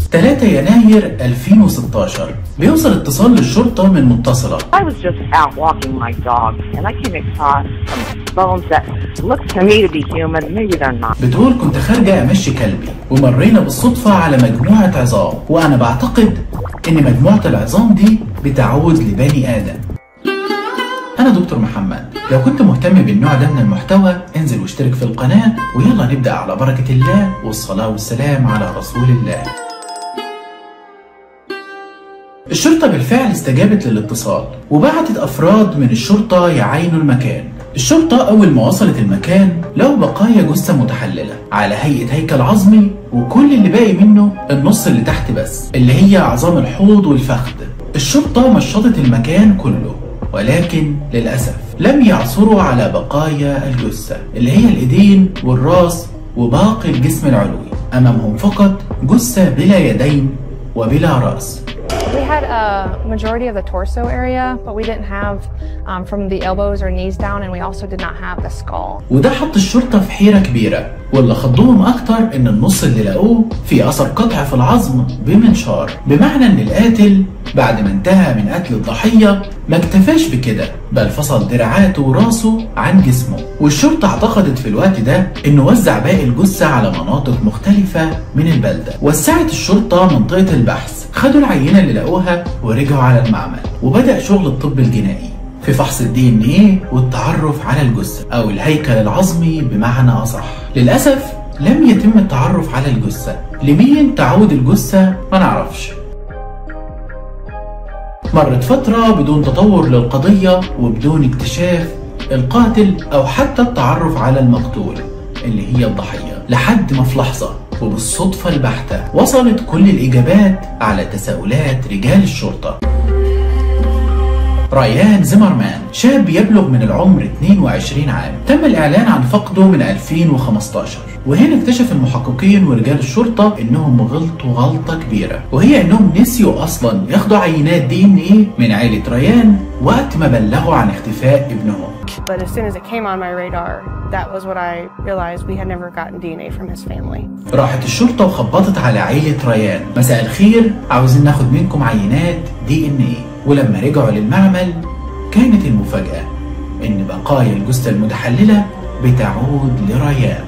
3 يناير 2016 بيوصل اتصال للشرطة من متصلة I was just out walking my dog and I came across some bones that looked to me to be human. Maybe they're not. بتقول كنت خارجة أمشي كلبي ومرينا بالصدفة على مجموعة عظام وأنا بعتقد إن مجموعة العظام دي بتعود لبني آدم أنا دكتور محمد لو كنت مهتم بالنوع ده من المحتوى انزل واشترك في القناة ويلا نبدأ على بركة الله والصلاة والسلام على رسول الله الشرطة بالفعل استجابت للاتصال وبعتت أفراد من الشرطة يعاينوا المكان الشرطة أول ما وصلت المكان لقوا بقايا جثة متحللة على هيئة هيكل عظمي وكل اللي باقي منه النص اللي تحت بس اللي هي عظام الحوض والفخذ الشرطة مشطت المكان كله ولكن للأسف لم يعثروا على بقايا الجثة اللي هي الإيدين والراس وباقي الجسم العلوي أمامهم فقط جثة بلا يدين وبلا رأس We had a majority of the torso area, but we didn't have um, from the elbows or knees down, and we also did not have the skull. وده حط الشرطة في حيرة كبيرة واللي خضهم أكتر إن النص اللي لقوه في أثر قطع في العظم بمنشار بمعنى إن القاتل بعد ما انتهى من قتل الضحية ما اكتفاش بكده بل فصل دراعاته وراسه عن جسمه والشرطة اعتقدت في الوقت ده إنه وزع باقي الجثة على مناطق مختلفة من البلدة وسعت الشرطة منطقة البحث خدوا العينة اللي لقوها ورجعوا على المعمل وبدأ شغل الطب الجنائي في فحص الدي ان ايه والتعرف على الجثة او الهيكل العظمي بمعنى اصح للاسف لم يتم التعرف على الجثة لمين تعود الجثة ما نعرفش مرت فترة بدون تطور للقضية وبدون اكتشاف القاتل او حتى التعرف على المقتول اللي هي الضحية لحد ما في لحظة وبالصدفة البحتة وصلت كل الإجابات على تساؤلات رجال الشرطة ريان زمرمان شاب يبلغ من العمر 22 عام تم الإعلان عن فقده من 2015 وهنا اكتشف المحققين ورجال الشرطة انهم غلطوا غلطة كبيرة وهي انهم نسيوا اصلا ياخدوا عينات دي ان ايه من عيلة ريان وقت ما بلغوا عن اختفاء ابنهم But as soon as it came on my radar, that was what I realized we had never gotten DNA from his family. راحت الشرطة وخبطت على عيلة ريان مساء الخير عاوزين ناخد منكم عينات دي ان ايه ولما رجعوا للمعمل كانت المفاجأة ان بقايا الجثة المتحللة بتعود لريان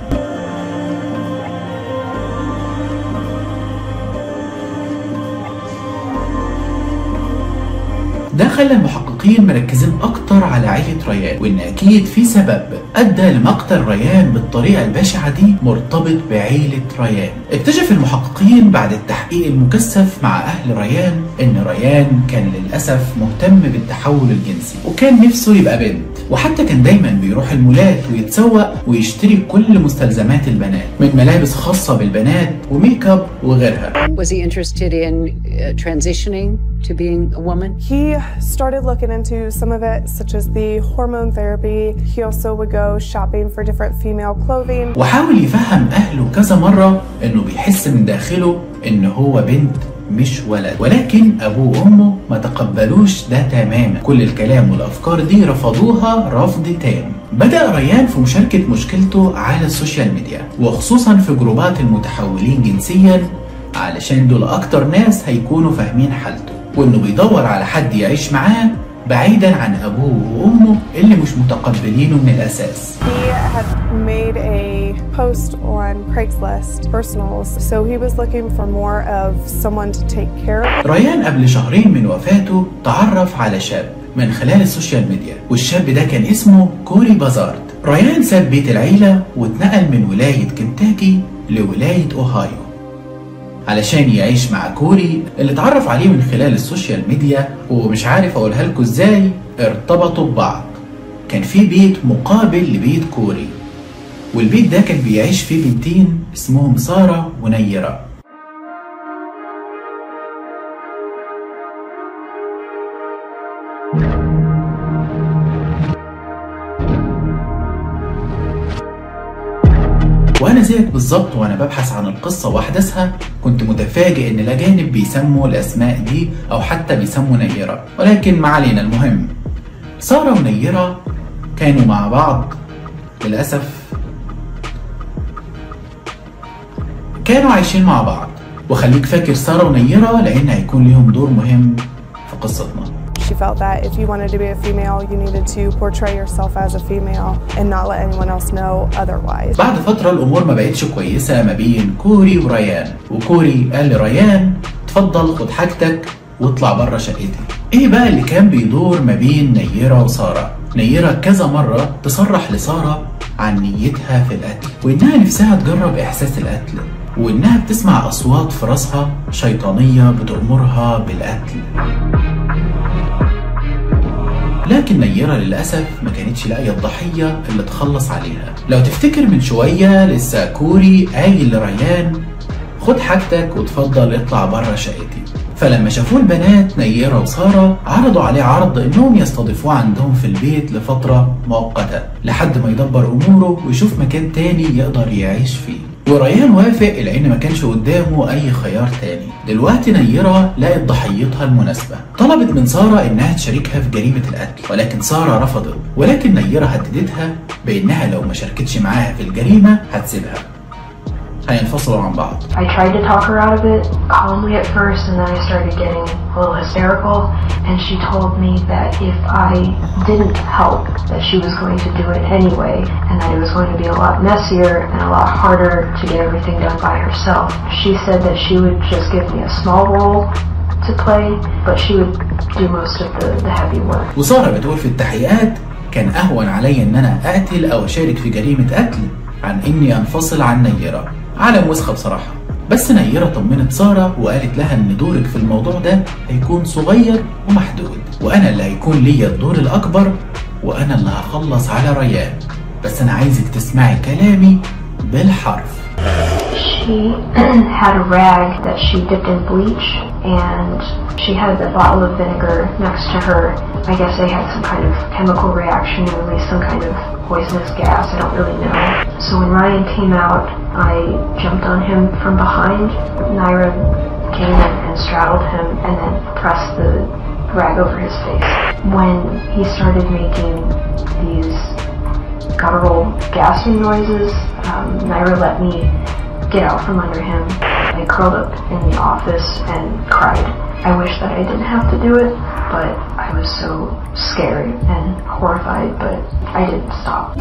ده خلى المحققين مركزين اكتر على عيلة ريان وان اكيد في سبب ادى لمقتل ريان بالطريقة البشعة دي مرتبط بعيلة ريان اكتشف المحققين بعد التحقيق المكثف مع اهل ريان ان ريان كان للاسف مهتم بالتحول الجنسي وكان نفسه يبقى بنت وحتى كان دايما بيروح المولات ويتسوق ويشتري كل مستلزمات البنات من ملابس خاصة بالبنات وميك اب وغيرها Was he interested in uh, transitioning to being a woman? He started looking into some of it, such as the hormone therapy. He also would go shopping for different female clothing. وحاول يفهم أهله كذا مرة إنه بيحس من داخله إن هو بنت مش ولد ولكن أبوه وأمه ما تقبلوش ده تماما كل الكلام والأفكار دي رفضوها رفض تام بدأ ريان في مشاركة مشكلته على السوشيال ميديا وخصوصا في جروبات المتحولين جنسيا علشان دول أكتر ناس هيكونوا فاهمين حالته وإنه بيدور على حد يعيش معاه بعيدا عن أبوه وأمه اللي مش متقبلينه من الأساس He had made a post on Craigslist personals, so he was looking for more of someone to take care of. ريان قبل شهرين من وفاته تعرف على شاب من خلال السوشيال ميديا والشاب ده كان اسمه كوري بازارد ريان ساب بيت العيلة واتنقل من ولاية كنتاكي لولاية أوهايو علشان يعيش مع كوري اللي اتعرف عليه من خلال السوشيال ميديا ومش عارف اقولها لكم ازاي ارتبطوا ببعض كان في بيت مقابل لبيت كوري والبيت ده كان بيعيش فيه بنتين اسمهم سارة ونيرة وانا زيك بالظبط وانا ببحث عن القصه واحداثها كنت متفاجئ ان الاجانب بيسموا الاسماء دي او حتى بيسموا نيره ولكن ما علينا المهم ساره ونيره كانوا مع بعض للاسف كانوا عايشين مع بعض وخليك فاكر سارة ونيرة لأن هيكون ليهم دور مهم في قصتنا She felt that if you wanted to be a female, you needed to portray yourself as a female and not let anyone else know otherwise. بعد فترة الأمور ما بقتش كويسة ما بين كوري وريان وكوري قال لريان اتفضل خد حاجتك واطلع بره شقتي ايه بقى اللي كان بيدور ما بين نيرة وسارة نيرة كذا مرة تصرح لسارة عن نيتها في القتل وإنها نفسها تجرب إحساس القتل وإنها بتسمع أصوات في راسها شيطانية بتأمرها بالقتل لكن نيرة للأسف ما كانتش لاقية الضحية اللي تخلص عليها لو تفتكر من شوية لسه كوري قايل لريان خد حاجتك وتفضل اطلع بره شقتي فلما شافوه البنات نيرة وسارة عرضوا عليه عرض انهم يستضيفوه عندهم في البيت لفترة مؤقتة لحد ما يدبر اموره ويشوف مكان تاني يقدر يعيش فيه وريان وافق لان ما كانش قدامه اي خيار تاني دلوقتي نيرة لقت ضحيتها المناسبة طلبت من سارة انها تشاركها في جريمة القتل ولكن سارة رفضت ولكن نيرة هددتها بانها لو ما شاركتش معاها في الجريمة هتسيبها هينفصلوا عن بعض I tried to talk her out of it calmly at first, and then I started getting a little hysterical. And she told me that if I didn't help, that she was going to do it anyway, and that it was going to be a lot messier and a lot harder to get everything done by herself. She said that she would just give me a small role to play, but she would do most of the, the heavy work. وسارة بتقول في التحقيقات كان أهون علي إن أنا أقتل أو أشارك في جريمة قتل عن إني أنفصل عن نيرة عالم وسخة بصراحة بس نيرة طمنت سارة وقالت لها إن دورك في الموضوع ده هيكون صغير ومحدود وأنا اللي هيكون ليا الدور الأكبر وأنا اللي هخلص على ريان بس أنا عايزك تسمعي كلامي بالحرف She had a rag that she dipped in bleach, and she had a bottle of vinegar next to her. I guess they had some kind of chemical reaction and released some kind of poisonous gas. I don't really know. So when Ryan came out, I jumped on him from behind. Naira came in and straddled him and then pressed the rag over his face. When he started making these guttural gasping noises, um, Naira let me get out from under him. I curled up in the office and cried. I wish that I didn't have to do it, but I was so scared and horrified, but I didn't stop.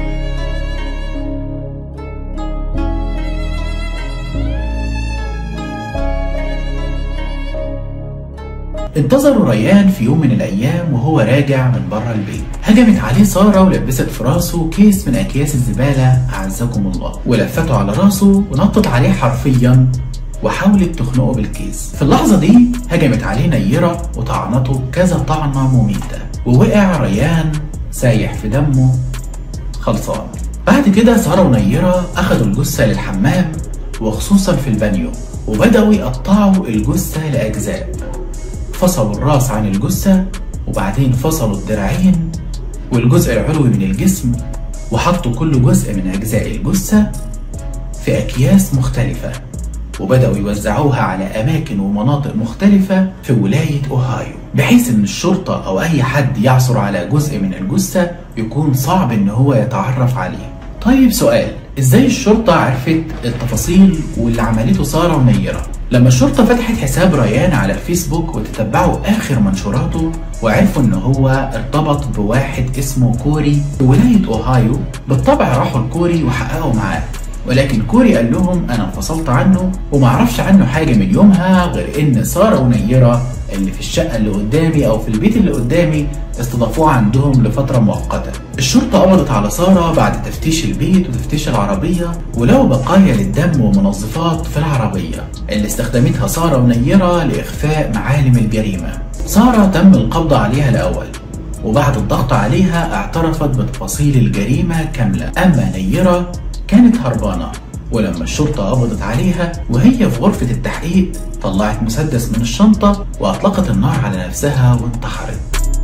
انتظروا ريان في يوم من الأيام وهو راجع من بره البيت هجمت عليه سارة ولبست في راسه كيس من أكياس الزبالة أعزكم الله ولفته على راسه ونطت عليه حرفيا وحاولت تخنقه بالكيس في اللحظة دي هجمت عليه نيرة وطعنته كذا طعنة مميتة ووقع ريان سايح في دمه خلصان بعد كده سارة ونيرة أخدوا الجثة للحمام وخصوصا في البانيو وبدأوا يقطعوا الجثة لأجزاء فصلوا الراس عن الجثة وبعدين فصلوا الدراعين والجزء العلوي من الجسم وحطوا كل جزء من أجزاء الجثة في أكياس مختلفة وبدأوا يوزعوها على أماكن ومناطق مختلفة في ولاية أوهايو بحيث إن الشرطة أو أي حد يعثر على جزء من الجثة يكون صعب إن هو يتعرف عليه طيب سؤال ازاي الشرطة عرفت التفاصيل واللي عملته سارة ونيرة لما الشرطة فتحت حساب ريان على الفيسبوك وتتبعوا آخر منشوراته وعرفوا إن هو ارتبط بواحد اسمه كوري في ولاية أوهايو بالطبع راحوا لكوري وحققوا معاه ولكن كوري قال لهم انا انفصلت عنه ومعرفش عنه حاجه من يومها غير ان ساره ونيره اللي في الشقه اللي قدامي او في البيت اللي قدامي استضافوه عندهم لفتره مؤقته. الشرطه قبضت على ساره بعد تفتيش البيت وتفتيش العربيه ولقوا بقايا للدم ومنظفات في العربيه اللي استخدمتها ساره ونيره لاخفاء معالم الجريمه. ساره تم القبض عليها الاول وبعد الضغط عليها اعترفت بتفاصيل الجريمه كامله، اما نيره كانت هربانة ولما الشرطة قبضت عليها وهي في غرفة التحقيق طلعت مسدس من الشنطة وأطلقت النار على نفسها وانتحرت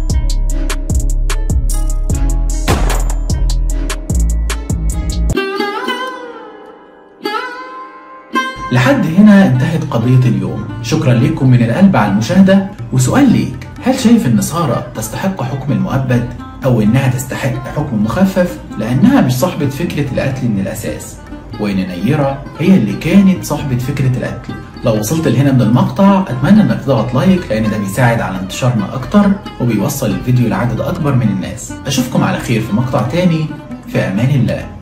لحد هنا انتهت قضية اليوم شكرا لكم من القلب على المشاهدة وسؤال ليك هل شايف ان سارة تستحق حكم المؤبد او انها تستحق حكم مخفف لانها مش صاحبة فكرة القتل من الاساس وان نيرة هي اللي كانت صاحبة فكرة القتل لو وصلت لهنا من المقطع اتمنى انك تضغط لايك لان ده بيساعد على انتشارنا اكتر وبيوصل الفيديو لعدد اكبر من الناس اشوفكم على خير في مقطع تاني في امان الله